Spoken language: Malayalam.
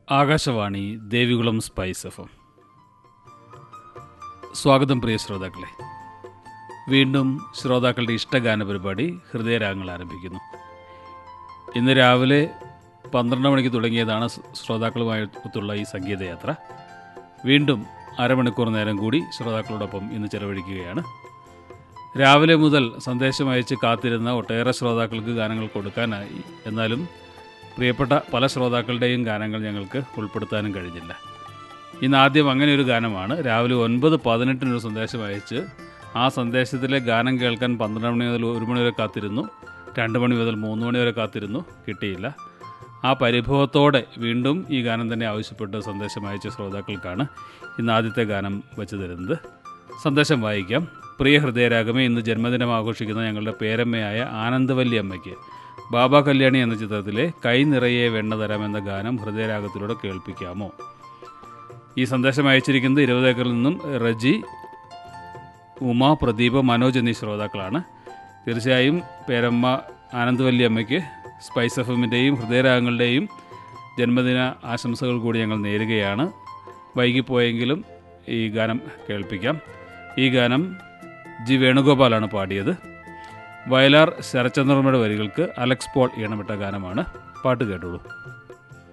Akashvani Devikulam spice F M സ്വാഗതം പ്രിയ ശ്രോതാക്കളെ വീണ്ടും ശ്രോതാക്കളുടെ ഇഷ്ടഗാന പരിപാടി ഹൃദയരാഗങ്ങൾ ആരംഭിക്കുന്നു ഇന്ന് രാവിലെ പന്ത്രണ്ട് മണിക്ക് തുടങ്ങിയതാണ് സ് ശ്രോതാക്കളുമായിട്ടുള്ള ഈ സംഗീതയാത്ര വീണ്ടും അരമണിക്കൂർ നേരം കൂടി ശ്രോതാക്കളോടൊപ്പം ഇന്ന് ചെലവഴിക്കുകയാണ് രാവിലെ മുതൽ സന്ദേശം അയച്ച് കാത്തിരുന്ന ഒട്ടേറെ ശ്രോതാക്കൾക്ക് ഗാനങ്ങൾ കൊടുക്കാനായി എന്നാലും പ്രിയപ്പെട്ട പല ശ്രോതാക്കളുടെയും ഗാനങ്ങൾ ഞങ്ങൾക്ക് ഉൾപ്പെടുത്താനും കഴിഞ്ഞില്ല ഇന്ന് ആദ്യം അങ്ങനെ ഒരു ഗാനമാണ് രാവിലെ ഒൻപത് പതിനെട്ടിനൊരു സന്ദേശം അയച്ച് ആ സന്ദേശത്തിലെ ഗാനം കേൾക്കാൻ പന്ത്രണ്ട് മണി മുതൽ ഒരു മണി വരെ കാത്തിരുന്നു രണ്ട് മണി മുതൽ മൂന്ന് മണി വരെ കാത്തിരുന്നു കിട്ടിയില്ല ആ പരിഭവത്തോടെ വീണ്ടും ഈ ഗാനം തന്നെ ആവശ്യപ്പെട്ട് സന്ദേശം അയച്ച ശ്രോതാക്കൾക്കാണ് ഇന്ന് ആദ്യത്തെ ഗാനം വെച്ച് തരുന്നത് സന്ദേശം വായിക്കാം പ്രിയ ഹൃദയരാഗമേ ഇന്ന് ജന്മദിനം ആഘോഷിക്കുന്ന ഞങ്ങളുടെ പേരമ്മയായ ആനന്ദവല്ലി അമ്മയ്ക്ക് ബാബ കല്യാണി എന്ന ചിത്രത്തിലെ കൈ നിറയെ വെണ്ണ തരാം എന്ന ഗാനം ഹൃദയരാഗത്തിലൂടെ കേൾപ്പിക്കാമോ ഈ സന്ദേശം അയച്ചിരിക്കുന്നത് ഇരുപത് ഏക്കറിൽ നിന്നും റജി ഉമ പ്രദീപ് മനോജ് എന്നീ ശ്രോതാക്കളാണ് തീർച്ചയായും പേരമ്മ ആനന്ദവല്ലി അമ്മയ്ക്ക് സ്പൈസ് എഫ് എമ്മിൻ്റെയും ഹൃദയരാഗങ്ങളുടെയും ജന്മദിന ആശംസകൾ കൂടി ഞങ്ങൾ നേരുകയാണ് വൈകിപ്പോയെങ്കിലും ഈ ഗാനം കേൾപ്പിക്കാം ഈ ഗാനം ജി വേണുഗോപാലാണ് പാടിയത് വയലാർ ശരചന്ദ്രമ്മയുടെ വരികൾക്ക് അലക്സ് പോൾ ഈണമിട്ട ഗാനമാണ് പാട്ട് കേട്ടോളൂ